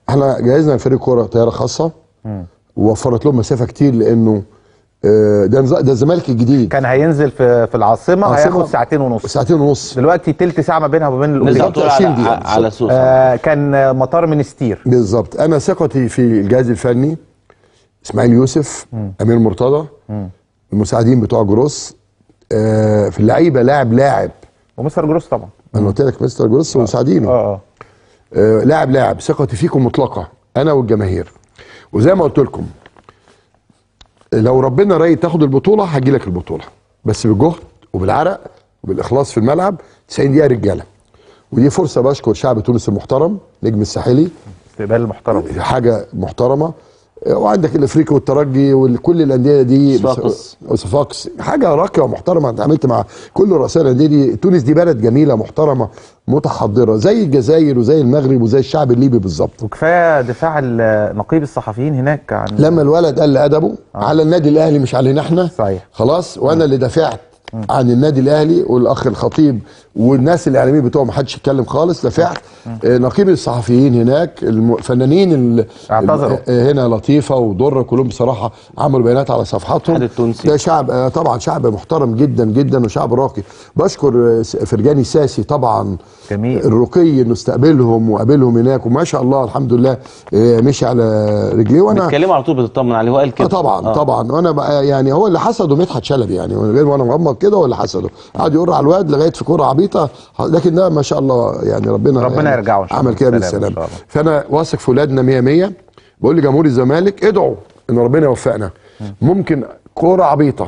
احنا جهزنا فريق كوره طياره خاصه ووفرت لهم مسافه كتير لانه آه، ده نظ- ده الزمالك الجديد كان هينزل في في العاصمه عاصمة هياخد ساعتين ونص ساعتين ونص دلوقتي تلت ساعه ما بينها وما بين بالظبط. الاوتيل بالظبط 20 على, دقيقة. على سوسه آه كان مطار منستير بالظبط انا ثقتي في الجهاز الفني اسماعيل يوسف امير مرتضى المساعدين بتوع جروس آه، في اللعيبه لاعب لاعب ومستر جروس طبعا انا قلت لك مستر جروس ومساعدينه اه اه آه، لاعب لاعب ثقتي فيكم مطلقه انا والجماهير وزي ما قلت لكم لو ربنا رايد تاخد البطوله هجي لك البطوله بس بالجهد وبالعرق وبالاخلاص في الملعب 90 دقيقه رجاله ودي فرصه بشكر شعب تونس المحترم نجم الساحلي استقبال محترم حاجه محترمه آه، وعندك الافريقي والترجي وكل الانديه دي صفاقس. وصفاقس حاجه راقيه ومحترمه انت عملت مع كل رؤساء الانديه دي تونس دي بلد جميله محترمه متحضره زي الجزائر وزي المغرب وزي الشعب الليبي بالظبط وكفايه دفاع ال- نقيب الصحفيين هناك عن لما الولد قال ادبه على النادي الاهلي مش علينا احنا صحيح. خلاص وانا اللي دافعت عن النادي الاهلي والاخ الخطيب والناس الاعلاميين بتوعه ما حدش يتكلم خالص دافعت آه، نقيب الصحفيين هناك الفنانين ال- اعتذروا. آه، هنا لطيفه ودره كلهم بصراحه عملوا بيانات على صفحاتهم الاتحاد التونسي. ده شعب آه، طبعا شعب محترم جدا جدا وشعب راقي بشكر آه، س- فرجاني ساسي طبعا جميل. الرقي انه استقبلهم وقابلهم هناك وما شاء الله الحمد لله آه، مشي على رجليه وانا بتكلموا على طول بتطمن عليه هو قال اه كده طبعا آه. طبعا وانا بقى يعني هو اللي حسده مدحت شلبي يعني من غير وانا مغمض كده هو اللي حسده قعد يقر على الواد لغايه في كوره عبيطه لكن ده ما شاء الله يعني ربنا ربنا يعني يرجعه إن شاء الله عمل كده بالسلامة إن بالسلام شاء الله. فانا واثق في ولادنا 100 100 بقول لجمهور الزمالك ادعوا ان ربنا يوفقنا ممكن كوره عبيطه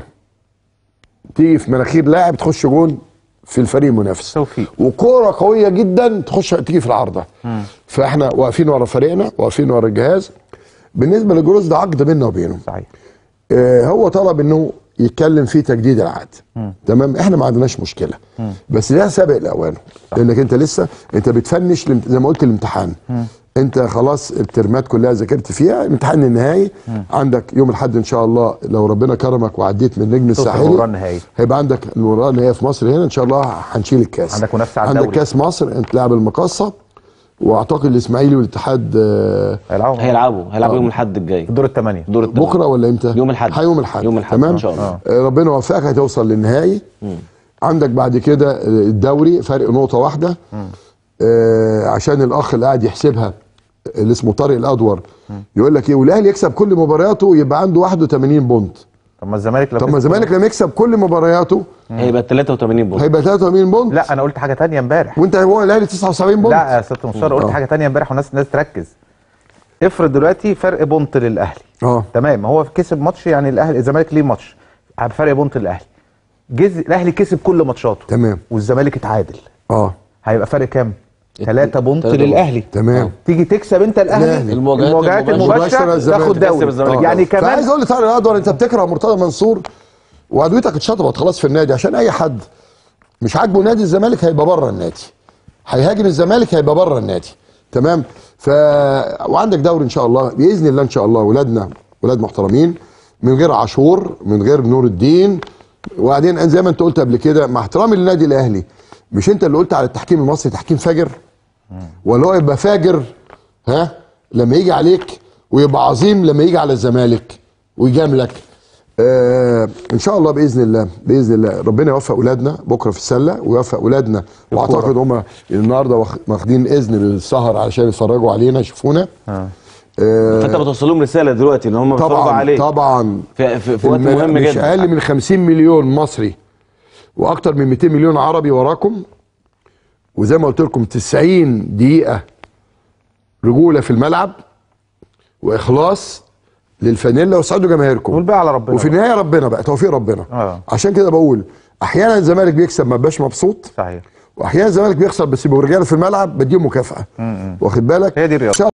تيجي في مناخير لاعب تخش جون في الفريق المنافس توفيق. وكوره قويه جدا تخش تيجي في العارضه فاحنا واقفين ورا فريقنا واقفين ورا الجهاز بالنسبه لجروس ده عقد بيننا وبينه صحيح آه، هو طلب انه يتكلم في تجديد العقد تمام احنا ما عندناش مشكله بس ده سابق لاوانه لانك انت لسه انت بتفنش الامت- زي ما قلت الامتحان انت خلاص الترمات كلها ذاكرت فيها الامتحان النهائي عندك يوم الاحد ان شاء الله لو ربنا كرمك وعديت من نجم توصل الساحلي المباراة النهائية. هيبقى عندك المباراه النهائيه في مصر هنا ان شاء الله هنشيل الكاس عندك منافسة على عندك الدوري. كاس مصر انت لاعب المقصه واعتقد الاسماعيلي والاتحاد آه، هيلعبوا هيلعبوا هيلعبوا يوم الاحد الجاي في الدور الثمانيه دور التمانية. بكره ولا امتى؟ يوم الأحد. يوم الاحد يوم الأحد تمام إن شاء الله. آه، ربنا يوفقك هتوصل للنهائي عندك بعد كده آه، الدوري فرق نقطه واحده آه عشان الاخ اللي قاعد يحسبها اللي اسمه طارق الادور يقول لك ايه والاهلي يكسب كل مبارياته يبقى عنده 81 بونت طب ما الزمالك لو طب ما كسب- الزمالك لما يكسب كل مبارياته هيبقى 83 بونت هيبقى 83 بونت لا انا قلت حاجه تانية امبارح وانت هو الاهلي 79 بونت لا يا ست مصطفى قلت آه. حاجه تانية امبارح والناس الناس تركز افرض دلوقتي فرق بونت للاهلي اه تمام هو كسب ماتش يعني الاهلي الزمالك ليه ماتش بفرق بونت للاهلي جز الاهلي كسب كل ماتشاته تمام والزمالك اتعادل اه هيبقى فرق كام؟ ثلاثة بونت تلاتة بونت. للاهلي تمام تيجي تكسب انت الاهلي الأهلي. المواجهات المواجهات المباشرة المباشره الزمالك. تاخد تكسب دوري الزمالك يعني فعايز كمان اقول لطارق الادور انت بتكره مرتضى منصور وعدويتك اتشطبت خلاص في النادي عشان اي حد مش عاجبه نادي الزمالك هيبقى بره النادي هيهاجم الزمالك هيبقى بره النادي تمام ف وعندك دوري ان شاء الله باذن الله ان شاء الله ولادنا ولاد محترمين من غير عاشور من غير نور الدين وبعدين زي ما انت قلت قبل كده مع احترامي للنادي الاهلي مش انت اللي قلت على التحكيم المصري تحكيم فاجر ولا هو يبقى فاجر ها لما يجي عليك ويبقى عظيم لما يجي على الزمالك ويجاملك آه ان شاء الله باذن الله باذن الله ربنا يوفق اولادنا بكره في السله ويوفق اولادنا واعتقد هم النهارده واخ- واخدين اذن للسهر علشان يتفرجوا علينا يشوفونا آه. آه فانت بتوصل لهم رساله دلوقتي ان هم بيتفرجوا طبعا عليك طبعا في, في, في وقت الملا- مهم مش جدا اقل من 50 مليون مصري واكتر من 200 مليون عربي وراكم وزي ما قلت لكم 90 دقيقه رجوله في الملعب واخلاص للفانيلا وسعدوا جماهيركم والباقي على ربنا وفي بقى. النهايه ربنا بقى توفيق ربنا آه. عشان كده بقول احيانا الزمالك بيكسب ما بقاش مبسوط صحيح واحيانا الزمالك بيخسر بس يبقوا رجاله في الملعب بديهم مكافاه واخد بالك هي دي الرياضة. إن شاء